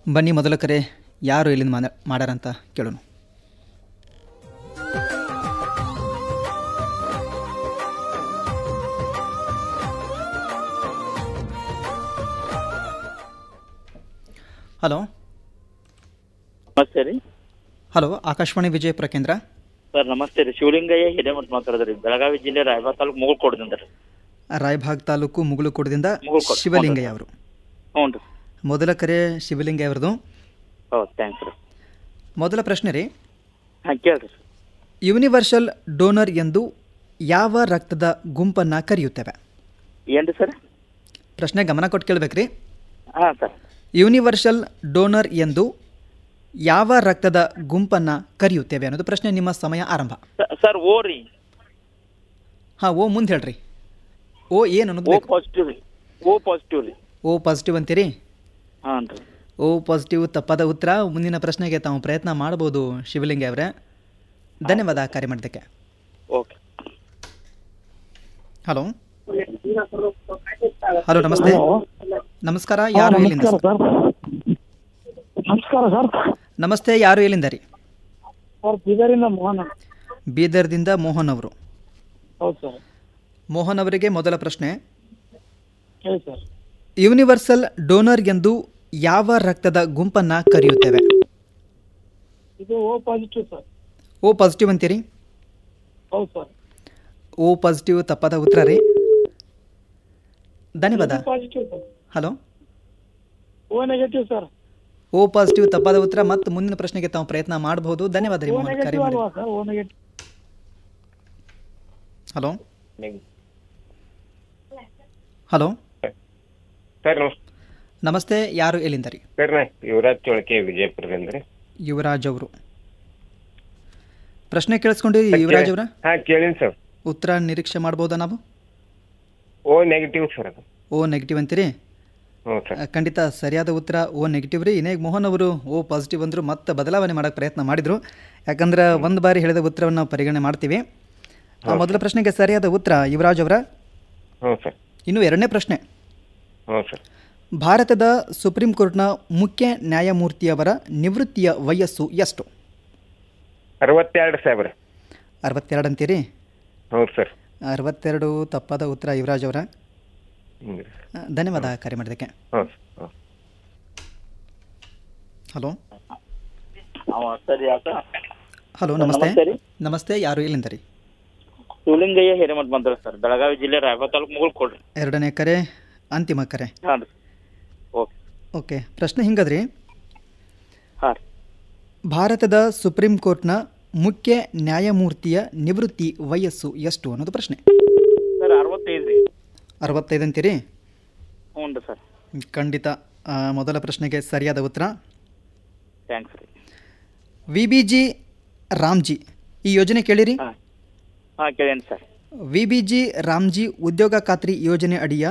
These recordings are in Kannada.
ಬನ್ನಿ ಮೊದಲ ಕರೆ ಯಾರು ಇಲ್ಲಿಂದ ಮಾಡ ಮಾಡ್ಯಾರಂತ ಕೇಳೋಣ ಹಲೋ ನಮಸ್ತೆ ರೀ ಹಲೋ ಆಕಾಶವಾಣಿ ವಿಜಯಪುರ ಕೇಂದ್ರ ಸರ್ ನಮಸ್ತೆ ರೀ ಶಿವಲಿಂಗಯ್ಯ ಹಿರೇಮಠ ಮಾತಾಡೋದ್ರಿ ಬೆಳಗಾವಿ ಜಿಲ್ಲೆ ರಾಯಬಾಗ್ ತಾಲೂಕು ಮುಗುಳ್ಕೋಡ್ದಿಂದ ರೀ ರಾಯಭಾಗ್ ತಾಲೂಕು ಮುಗುಳುಕೋಟದಿಂದ ಮುಗುಳ್ಕೋಡು, ಶಿವಲಿಂಗಯ್ಯ ಅವರು ಹ್ಞೂ ರೀ ಮೊದಲ ಕರೆ ಶಿವಲಿಂಗಯ್ಯ ಅವರದು ಹೌದು ಥ್ಯಾಂಕ್ಸ್ ರೀ ಮೊದಲ ಪ್ರಶ್ನೆ ರೀ ಹಾಂ ಕೇಳ್ರಿ ಸರ್ ಯೂನಿವರ್ಸಲ್ ಡೋನರ್ ಎಂದು ಯಾವ ರಕ್ತದ ಗುಂಪನ್ನು ಕರೆಯುತ್ತೇವೆ ಏನು ರೀ ಸರ್ ಪ್ರಶ್ನೆ ಗಮನ ಕೊಟ್ಟು ಕೇಳಬೇಕ್ರಿ ಹಾಂ ಸರ್ ಯೂನಿವರ್ಸಲ್ ಡೋನರ್ ಎಂದು ಯಾವ ರಕ್ತದ ಗುಂಪನ್ನು ಕರೆಯುತ್ತೇವೆ ಅನ್ನೋದು ಪ್ರಶ್ನೆ ನಿಮ್ಮ ಸಮಯ ಆರಂಭ ಸ- ಸರ್ ಓ ರೀ ಹಾಂ ಓ ಮುಂದೆ ಹೇಳ್ರಿ ಓ ಏನು ಅನ್ನೋದು ಓ ಬೇಕು ಪಾಸಿಟಿವ್ ರೀ ಓ ಪಾಸಿಟಿವ್ ರೀ ಓ ಪಾಸಿಟಿವ್ ಅಂತೀರಿ ಹಾಂ ರೀ ಓ ಪಾಸಿಟಿವ್ ತಪ್ಪಾದ ಉತ್ತರ ಮುಂದಿನ ಪ್ರಶ್ನೆಗೆ ತಾವು ಪ್ರಯತ್ನ ಮಾಡ್ಬೋದು ಶಿವಲಿಂಗ ಅವರೇ ಧನ್ಯವಾದ ಕಾರ್ಯ ಮಾಡಿದ್ದಕ್ಕೆ ಓಕೆ ಹಲೋ ಹಲೋ ನಮಸ್ತೆ ನಮಸ್ಕಾರ ಯಾರು ಎಲ್ಲಿಂದ ಸರ್? ನಮಸ್ಕಾರ ಸರ್ ನಮಸ್ತೆ ಯಾರು ಎಲ್ಲಿಂದ ರೀ ಸರ್ ಬೀದರಿಂದ ಮೋಹನ್ ಬೀದರ್ದಿಂದ ಮೋಹನ್ ಅವರು ಹೌದು ಸರ್ ಮೋಹನ್ ಅವರಿಗೆ ಮೊದಲ ಪ್ರಶ್ನೆ ಹೇಳಿ ಸರ್ ಯೂನಿವರ್ಸಲ್ ಡೋನರ್ ಎಂದು ಯಾವ ರಕ್ತದ ಗುಂಪನ್ನು ಕರೆಯುತ್ತೇವೆ ಇದು ಓ ಪಾಸಿಟಿವ್ ಸರ್ ಓ ಪಾಸಿಟಿವ್ ಅಂತೀರಿ ಹೌದು ಸರ್ ಓ ಪಾಸಿಟಿವ್ ತಪ್ಪಾದ ಉತ್ತರ ರೀ ಧನ್ಯವಾದ positive sir hello O negative sir ಓ ಪಾಸಿಟಿವ್ ತಪ್ಪಾದ ಉತ್ತರ ಮತ್ತು ಮುಂದಿನ ಪ್ರಶ್ನೆಗೆ ತಾವು ಪ್ರಯತ್ನ ಮಾಡಬಹುದು ಧನ್ಯವಾದ ರೀ ಓ ಮೋಹನ್ ಕರೆ ನೆಗೆಟಿವ್ ಮಾಡಿ ಅಲ್ವಾ sir O negative hello hello sir ನಮಸ್ತೆ ನಮಸ್ತೆ ಯಾರು ಎಲ್ಲಿಂದ ರೀ ಸರ್ ನಾ ಯುವರಾಜ್ ಚೋಳಕೆ ವಿಜಯಪುರದಿಂದ ರೀ ಯುವರಾಜ್ ಅವರು ಪ್ರಶ್ನೆ ಕೇಳಿಸ್ಕೊಂಡಿರಿ ಯುವರಾಜ್ ಅವರ ಹಾ ಕೇಳಿನಿ ಸರ್ ಉತ್ತರ ನಿರೀಕ್ಷೆ ಮಾಡ್ಬೋದಾ ನಾವು ಓ ನೆಗೆಟಿವ್ ಸರ್ ಅದು ಓ ನೆಗೆಟಿವ್ ಅಂತೀರಿ ಹ್ಞೂ ಸರ್ ಆ, ಖಂಡಿತ ಸರಿಯಾದ ಉತ್ತರ ಓ ನೆಗೆಟಿವ್ ರೀ ಇನ್ನೇಗ ಮೋಹನ್ ಅವರು ಓ ಪಾಸಿಟಿವ್ ಅಂದರು ಮತ್ತೆ ಬದಲಾವಣೆ ಮಾಡೋಕ್ಕೆ ಪ್ರಯತ್ನ ಮಾಡಿದರು ಯಾಕಂದ್ರೆ ಒಂದು ಬಾರಿ ಹೇಳಿದ ಉತ್ತರವನ್ನು ನಾವು ಪರಿಗಣನೆ ಮಾಡ್ತೀವಿ ಆ, ಮೊದಲ ಪ್ರಶ್ನೆಗೆ ಸರಿಯಾದ ಉತ್ತರ ಯುವರಾಜ್ ಅವರ ಹ್ಞೂ ಸರ್ ಇನ್ನು ಎರಡನೇ ಪ್ರಶ್ನೆ ಹ್ಞೂ ಸರ್ ಭಾರತದ ಸುಪ್ರೀಂ ಕೋರ್ಟ್ನ ಮುಖ್ಯ ನ್ಯಾಯಮೂರ್ತಿಯವರ ನಿವೃತ್ತಿಯ ವಯಸ್ಸು ಎಷ್ಟು ಅರವತ್ತೆರಡು ಸಾವಿರ ಅರವತ್ತೆರಡು ಅಂತೀರಿ ಹ್ಞೂ ಸರ್ ಅರವತ್ತೆರಡು ತಪ್ಪಾದ ಉತ್ತರ ಯುವರಾಜ್ ಅವರ ಹ್ಞೂ ರೀ ಆ, ಧನ್ಯವಾದ ಕರೆ ಮಾಡಿದ್ದಕ್ಕೆ ಹ್ಞೂ ಹ್ಞೂ ಹಲೋ ಅವ ಸರಿ ಆತ ಹಲೋ ನಮಸ್ತೆ ನಮಸ್ತೆ ರೀ ನಮಸ್ತೆ ಯಾರು ಎಲ್ಲಿಂದ ರೀ ಶಿವಲಿಂಗಯ್ಯ ಹಿರೇಮಠ ಬಂದ್ರೆ ಸರ್ ಬೆಳಗಾವಿ ಜಿಲ್ಲೆ ರಾಯಬಾಗ್ ತಾಲೂಕು ಮುಗುಳ್ಕೋಡ್ರಿ ಎರಡನೇ ಕರೆ ಅಂತಿಮ ಕರೆ ಹಾಂ ರೀ ಓಕೆ ಓಕೆ ಪ್ರಶ್ನೆ ಹಿಂಗದ್ರಿ ಹಾಂ ರೀ ಭಾರತದ ಸುಪ್ರೀಂ ಕೋರ್ಟ್ನ ಮುಖ್ಯ ನ್ಯಾಯಮೂರ್ತಿಯ ನಿವೃತ್ತಿ ವಯಸ್ಸು ಎಷ್ಟು ಅನ್ನೋದು ಪ್ರಶ್ನೆ ಸರ್ ಅರವತ್ತೈದು ರೀ ಅರವತ್ತೈದು ಅಂತೀರಿ ಹ್ಞೂ ರೀ ಸರ್ ಖಂಡಿತ ಆ, ಮೊದಲ ಪ್ರಶ್ನೆಗೆ ಸರಿಯಾದ ಉತ್ತರ ಥ್ಯಾಂಕ್ಸ್ ರೀ ವಿ ಬಿ ಜಿ ರಾಮ್ಜಿ ಈ ಯೋಜನೆ ಕೇಳಿರಿ ಹಾಂ ಹಾಂ ಕೇಳೇನಿ sir V B G RAM G ಉದ್ಯೋಗ ಖಾತ್ರಿ ಯೋಜನೆ ಅಡಿಯ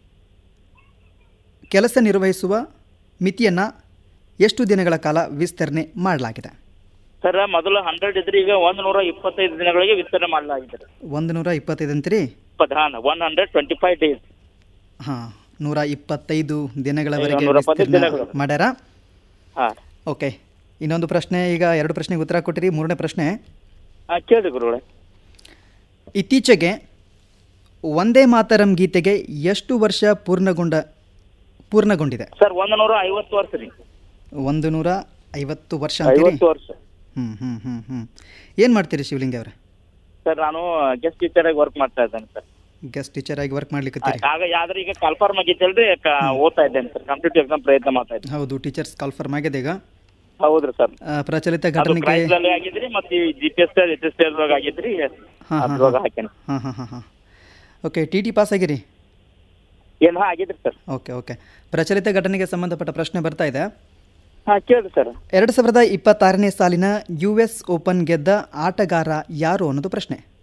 ಕೆಲಸ ನಿರ್ವಹಿಸುವ ಮಿತಿಯನ್ನು ಎಷ್ಟು ದಿನಗಳ ಕಾಲ ವಿಸ್ತರಣೆ ಮಾಡಲಾಗಿದೆ ಸರ್ ಮೊದಲು ಹಂಡ್ರೆಡ್ ಇದ್ರಿ ಈಗ ಒಂದು ನೂರ ಇಪ್ಪತ್ತೈದು ದಿನಗಳಿಗೆ ವಿಸ್ತರಣೆ ಮಾಡಲಾಗಿದೆ ರೀ ಒಂದು ನೂರ ಇಪ್ಪತ್ತೈದು ಅಂತೀರಿ ಇಪ್ಪತ್ತು ಹಾಂ one hundred twenty five days ಹಾಂ ನೂರ ಇಪ್ಪತ್ತೈದು ದಿನಗಳವರೆಗೆ ನೂರ ಎಪ್ಪತ್ತೈದು ವಿಸ್ತೀರ್ಣ ದಿನಗಳು. ಮಾಡ್ಯಾರ ಹಾಂ ಓಕೆ ಇನ್ನೊಂದು ಪ್ರಶ್ನೆ ಈಗ ಎರಡು ಪ್ರಶ್ನೆಗೆ ಉತ್ತರ ಕೊಟ್ಟಿರಿ ಮೂರನೇ ಪ್ರಶ್ನೆ ಹಾಂ ಕೇಳಿರಿ ಗುರುಗಳೇ ಇತ್ತೀಚೆಗೆ ಒಂದೇ ಮಾತರಂ ಗೀತೆಗೆ ಎಷ್ಟು ವರ್ಷ ಪೂರ್ಣಗೊಂಡ ಪೂರ್ಣಗೊಂಡಿದೆ ಸರ್ ಒಂದು ನೂರ ಐವತ್ತು ವರ್ಷ ರೀ ಒಂದು ನೂರ ಐವತ್ತು ವರ್ಷ ಅಂತೀರಿ ಐವತ್ತು ವರ್ಷ ಹ್ಞೂ ಹ್ಞೂ ಹ್ಞೂ ಹ್ಞೂ ಏನು ಮಾಡ್ತೀರಿ ಶಿವಲಿಂಗ ಅವರೇ ಸರ್ ನಾನು ಗೆಸ್ಟ್ ಟೀಚರ್ ಆಗಿ ವರ್ಕ್ ಮಾಡ್ತಾ ಇದ್ದೇನೆ ಸರ್ ಗೆಸ್ಟ್ ಟೀಚರ್ ಆಗಿ ವರ್ಕ್ ಮಾಡ್ಲಿಕ್ಕೆ ಆಗ ಯಾವ್ದ್ರ ಈಗ ಕಾಲ್ಫಾರ್ಮ್ ಆಗಿತ್ತಲ್ರಿ ಕ- ಓದ್ತಾ ಇದ್ದೇನೆ ಸರ್ ಕಾಂಪಿಟೇಟಿವ್ ಎಕ್ಸಾಮ್ ಪ್ರಯತ್ನ ಮಾಡ್ತಾ ಇದ್ದೇನೆ ಹೌದು ಟೀಚರ್ಸ್ ಕಾಲ್ಫರ್ಮ್ ಆಗಿದೆ ಈಗ ಹೌದ್ರಿ ಸರ್ ಆ, ಪ್ರಚಲಿತ ಅದು ಘಟನೆಗೆ ಪ್ರೈಸ್ ಅಲ್ಲಿ ಆಗಿದ್ರಿ ಮತ್ತೆ G P S H S ಒಳಗ ಆಗಿದ್ರಿ ಹಾಂ ಹಾಂ ಅದ್ರೊಳಗ ಹಾಕೇನಿ ಹಾಂ ಹಾಂ ಹಾಂ ಹಾಂ ಓಕೆ ಟಿ ಟಿ ಪಾಸ್ ಆಗಿರಿ ಏನ್ ಹಾ ಆಗಿದ್ರಿ ಸರ್ ಓಕೆ ಓಕೆ ಪ್ರಚಲಿತ ಘಟನೆಗೆ ಸಂಬಂಧಪಟ್ಟ ಪ್ರಶ್ನೆ ಬರ್ತಾ ಇದೆ ಹಾ ಕೇಳ್ರಿ ಸರ್ ಎರಡು ಸಾವಿರದ ಇಪ್ಪತ್ತಾರನೇ ಸಾಲಿನ ಯು ಎಸ್ ಓಪನ್ ಗೆದ್ದ ಆಟಗಾರ ಯಾರು ಅನ್ನೋದು ಪ್ರಶ್ನೆ